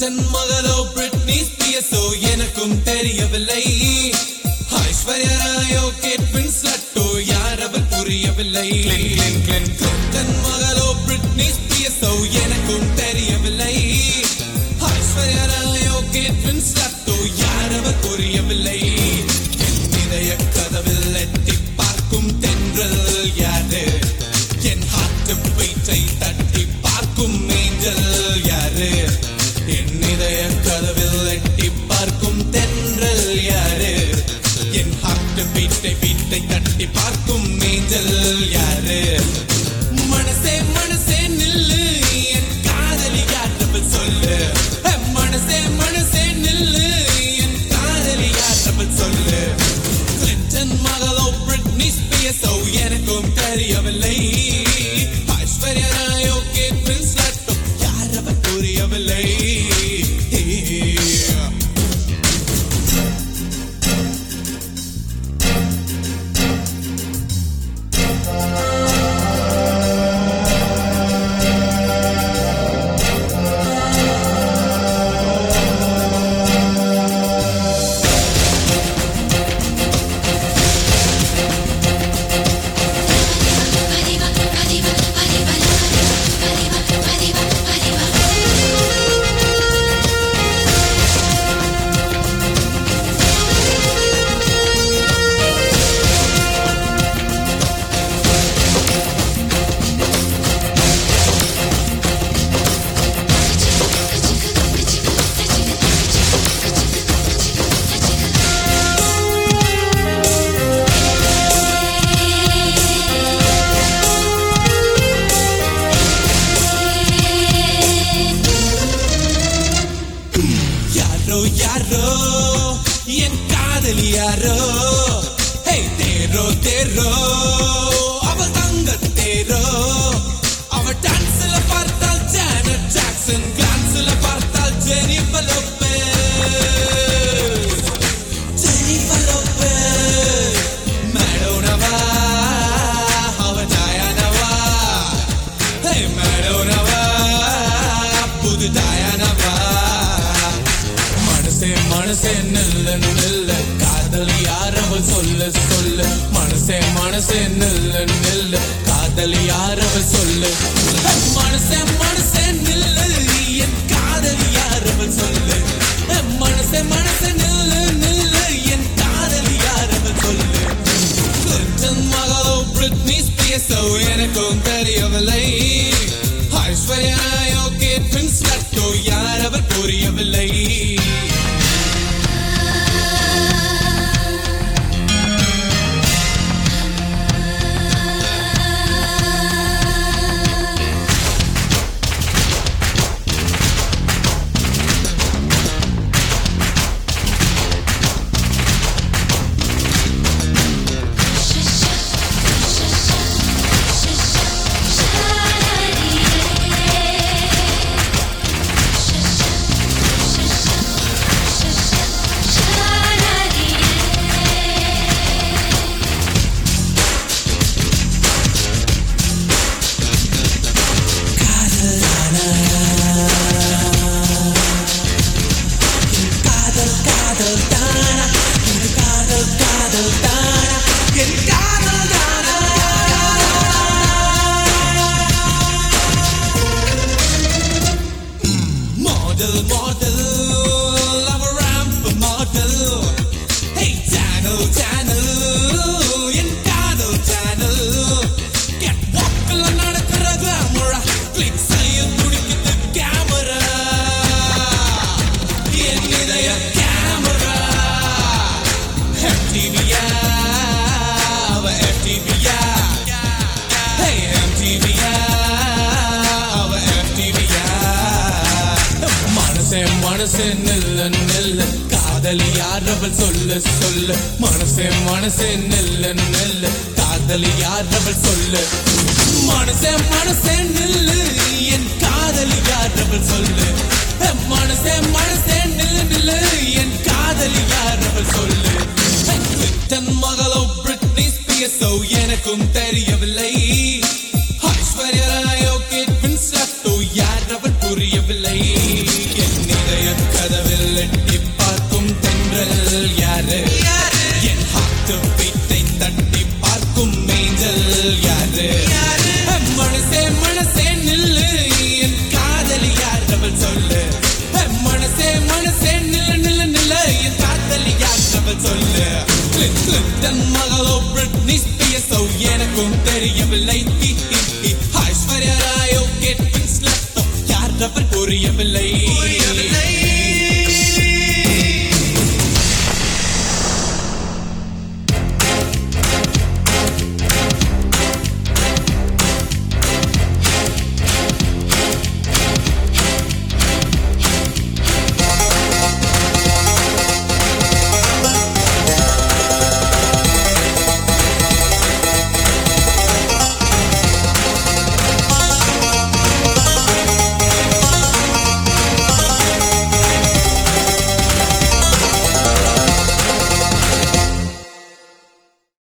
Clinton மகளோ Britney ஸ்பியர்ஸோ எனக்கும் தெரியவில்லை ஐஸ்வர்யா ராயோ கேட் வின்ஸ்லட்டோ யார் அவர் புரியவில்லை கிளின்டன் மகளோ பிரிட்னி ஸ்பியர்ஸோ எனக்கும் தெரியவில்லை ஐஸ்வர்யா ராயோ கேட் வின்ஸ்லட்டோ யார் அவர் புரியவில்லை என் இதய கதவில் எட்டி பார்க்கும் தென்றல் யாரு என் ஹார்ட் பீட்டை தட்டி பார்க்கும் மேஞ்சல் யாரு என் இதய கதவில் எட்டி பார்க்கும் தென்றல் யாரு என் ஹார்ட் பீட்டை பீட்டை தட்டி பார்க்கும் மேஞ்சல் யாரு மனசே மனசே நில்லு என் காதலி யாற்றவள் சொல்லு மனசே மனசே நில்லு என் காதலி யாற்றவள் சொல்லு கிளின்டன் மகளோ பிரிட்னி ஸ்பியர்ஸோ எனக்கும் தெரியவில்லை ஐஸ்வர்யா ராயோ கேட் வின்ஸ்லட்டோ யார் அவர் புரியவில்லை Arriba, arriba, arriba, arriba, arriba, arriba. யாரோ யாரோ என் காதலி யாரோ ஹே தேரோ தேரோ அவ தங்க தேரோ அவ டான்ஸ்ல பார்த்தால் ஜானட் ஜாக்சன் கிளான்ஸ்ல பார்த்தால் ஜெனிஃபர் லோபெஸ் ஜெனிஃபர் லோபெஸ் மேடோனவா அவ டயானவா ஹே மேடோனவா புது டயானவா மனசே மனசே நில்ல நில்ல காதலி யாரவள் சொல்ல சொல்ல மனசே மனசே நில்ல நில்ல காதலி யாரவள் சொல்ல மனசே மனசே நில்ல என் காதலி யாரவள் சொல்ல மனசே மனசே நில்ல நில்ல என் காதலி யாரவள் சொல்ல கிளின்டன் மகளோ பிரிட்னி ஸ்பியர்ஸோ எனக்கும் தெரியவில்லை ஐஸ்வர்யா ராயோ கேட் வின்ஸ்லட்டோ யார் அவர் புரியவில்லை காதல் காதல் தானா இது காதல் காதல் தானா என் காதல் தானா model model love ramp model hey Chanel Chanel என் காதல் சேனல் கெட் வாக்கில் நடக்கிற கிளாமரா கிளிக் செய்ய துடிக்குது கேமரா என் இதய கேமரா MTVயா அவ MTVயா Hey MTVயா அவ MTVயா மனசே மனசே நில்ல நில்ல காதலி யார் அவள் சொல்ல சொல்ல மனசே மனசே நில்ல நில்ல காதலி யார் அவள் சொல்ல மனசே மனசே நில்லு என் காதலி யார் அவள் சொல்லு மனசே மனசே நில்லு நில்லு என் காதலி யார் அவள் சொல்லு தன் மகளோ பிரிட்னி ஸ்பியர்ஸோ எனக்கும் தெரியவில்லை ஐஸ்வர்யா ராயோ கேட் வின்ஸ்லட்டோ யார் அவர் புரியவில்லை என் இதய புரியவில்லை